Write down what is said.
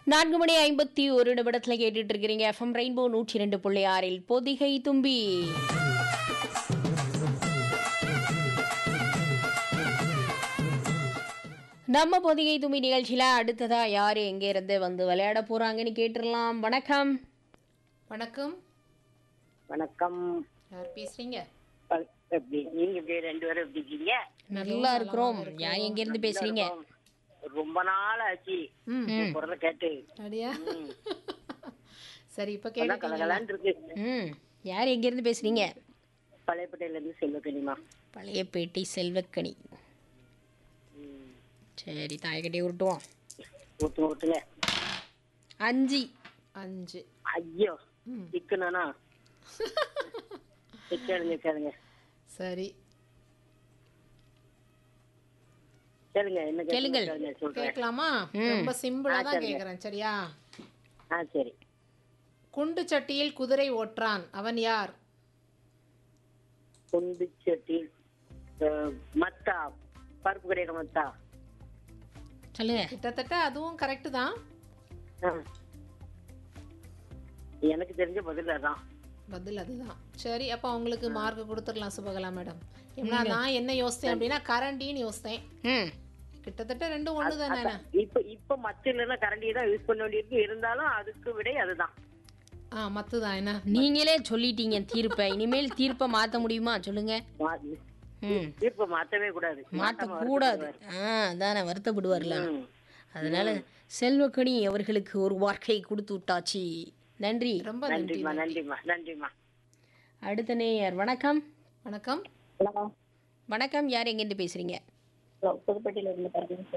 நான்கு மணி ஐம்பத்தி ஒரு நிமிடத்தில் கேட்டுட்டு இருக்கிறீங்க எஃப்எம் ரெயின்போ நூற்றி ரெண்டு புள்ளி ஆறில் பொதிகை தும்பி நம்ம பொதிகை தும்பி நிகழ்ச்சியில் அடுத்ததா யார் எங்கே இருந்து வந்து விளையாட போறாங்கன்னு கேட்டுடலாம் வணக்கம் வணக்கம் வணக்கம் யார் பேசுறீங்க ப- எப்படி நீங்க எப்படி ரெண்டு பேரும் எப்படி இருக்கீங்க நல்லா இருக்கிறோம் யார் எங்க இருந்து பேசுறீங்க ரொம்ப நாள் ஆச்சு ம் உங்க குரலை கேட்டு அடியா சரி இப்ப அதான் கேட்டுட்டீங்களா கலகலான்னு இருக்கு ம் யார் எங்க இருந்து பேசுறீங்க பழையப்பட்டையில இருந்து செல்வக்கனிமா பழையப்பேட்டை செல்வக்கணி சரி தாயக்கட்டி உருட்டுவோம் ஊத்துங்க ஊத்துங்க அஞ்சு அஞ்சு ஐயோ ம். சிக்கனா கேளுங்க கேளுங்க சரி கேளுங்க என்ன கேளுங்கள். கேளுங்க சொல்றேன் கேட்கலாமா ரொம்ப சிம்பிளா தான் கேக்குறேன் சரியா ஆ சரி குண்டு சட்டியில் குதிரை ஓட்டுறான் அவன் யார் குண்டு சட்டி அஹ், மத்தா பருப்பு கடையில மத்தா சொல்லுங்க கிட்டத்தட்ட அதுவும் கரெக்ட் தான் ஆ. எனக்கு தெரிஞ்ச பதில் அதான் பதில் அதுதான் சரி அப்ப உங்களுக்கு மார்க் கொடுத்துடலாம் சுபகலா மேடம் ஏன்னா நான் என்ன யோசித்தேன் அப்படின்னா கரண்டின்னு யோசித்தேன் ம் கிட்டத்தட்ட ரெண்டும் ஒண்ணு தானே இப்ப இப்ப மத்த இல்லைன்னா கரண்டியை தான் யூஸ் பண்ண வேண்டியிருக்கு இருந்தாலும் அதுக்கு விடை அதுதான் ஆ மத்து தான் என்ன நீங்களே சொல்லிட்டீங்க தீர்ப்பை இனிமேல் தீர்ப்பை மாற்ற முடியுமா சொல்லுங்க மா- ம் தீர்ப்பை மாத்தவே கூடாது மாற்ற கூடாது ஆ அதானே வருத்தப்படுவார்ல ம். அதனால செல்வக்கணி அவர்களுக்கு ஒரு வார்த்தை கொடுத்து விட்டாச்சு நன்றி ரொம்ப நன்றி நன்றிம்மா நன்றிம்மா நன்றிம்மா அடுத்த நேயர் வணக்கம் வணக்கம் ஹலோ வணக்கம் யார் எங்கேருந்து பேசுறீங்க புதுப்பட்டியில இருந்து பாருங்க